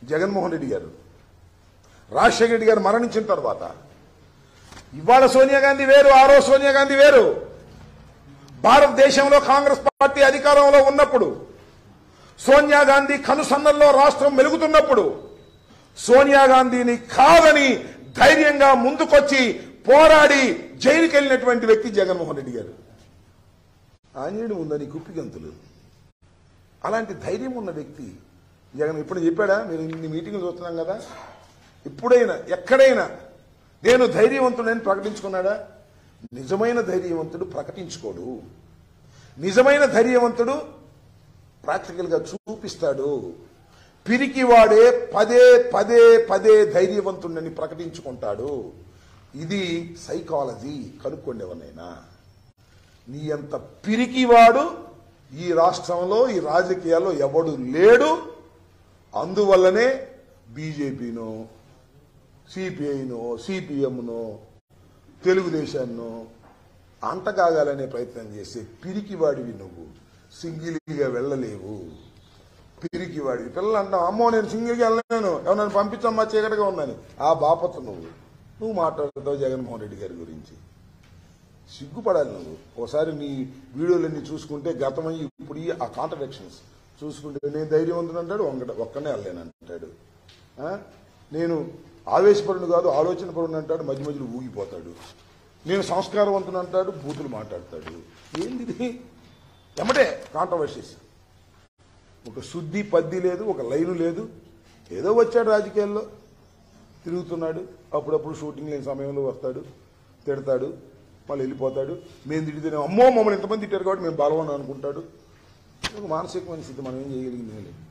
జగన్మోహన్ రెడ్డి గారు రాజశేఖర రెడ్డి గారు మరణించిన తర్వాత ఇవాళ సోనియా గాంధీ వేరు ఆ రోజు సోనియా గాంధీ వేరు భారతదేశంలో కాంగ్రెస్ పార్టీ అధికారంలో ఉన్నప్పుడు సోనియా గాంధీ కనుసన్నల్లో రాష్ట్రం మెలుగుతున్నప్పుడు సోనియా గాంధీని కాదని ధైర్యంగా ముందుకొచ్చి పోరాడి జైలుకి వెళ్ళినటువంటి వ్యక్తి జగన్మోహన్ రెడ్డి గారు ఆంజనేయుడు ఉందని కుప్పిగంతులు అలాంటి ధైర్యం ఉన్న వ్యక్తి జగన్ ఇప్పుడు చెప్పాడా మీరు ఇన్ని మీటింగ్లు చూస్తున్నాం కదా ఇప్పుడైనా ఎక్కడైనా నేను ధైర్యవంతుడని ప్రకటించుకున్నాడా నిజమైన ధైర్యవంతుడు ప్రకటించుకోడు నిజమైన ధైర్యవంతుడు ప్రాక్టికల్ గా చూపిస్తాడు పిరికివాడే పదే పదే పదే ధైర్యవంతుడని ప్రకటించుకుంటాడు ఇది సైకాలజీ కనుక్కోండి ఎవరినైనా నీ అంత పిరికివాడు ఈ రాష్ట్రంలో ఈ రాజకీయాల్లో ఎవడు లేడు అందువల్లనే బీజేపీను సిపిఐను సిపిఎంను తెలుగుదేశాన్ని అంటకాగాలనే ప్రయత్నం చేసే పిరికివాడివి నువ్వు సింగిల్గా వెళ్ళలేవు పిరికివాడివి పిల్లలు అంటాం అమ్మో నేను సింగిల్గా వెళ్ళలేను ఎవరైనా పంపించమ్మా చీకటిగా ఉందని ఆ బాపత నువ్వు నువ్వు మాట్లాడతావు జగన్మోహన్ రెడ్డి గారి గురించి సిగ్గుపడాలి నువ్వు ఒకసారి నీ వీడియోలన్నీ చూసుకుంటే గతమై ఇప్పుడు ఈ ఆ కాంట్రడిక్షన్స్ చూసుకుంటే నేను ధైర్యవంతుడు అంటాడు ఒక్కడే ఒక్కనే వెళ్ళలేను అంటాడు ఆ? నేను ఆవేశపరుడు కాదు ఆలోచన పరుడు అంటాడు మధ్య మధ్యలో ఊగిపోతాడు నేను సంస్కారవంతుడు అంటాడు బూతులు మాట్లాడతాడు ఏంది ఇది ఎమ్మటే కాంట్రవర్సీస్ ఒక శుద్ధి పద్ది లేదు ఒక లైను లేదు ఏదో వచ్చాడు రాజకీయాల్లో తిరుగుతున్నాడు అప్పుడప్పుడు షూటింగ్ లేని సమయంలో వస్తాడు తిడతాడు మళ్ళీ వెళ్ళిపోతాడు మేము తిడితేనే అమ్మో మమ్మల్ని ఇంతమంది తిట్టారు కాబట్టి మేము బలవని అనుకుంటాడు ఒక మానసికమైన స్థితి మనం ఏం చేయగలిగింది లేదు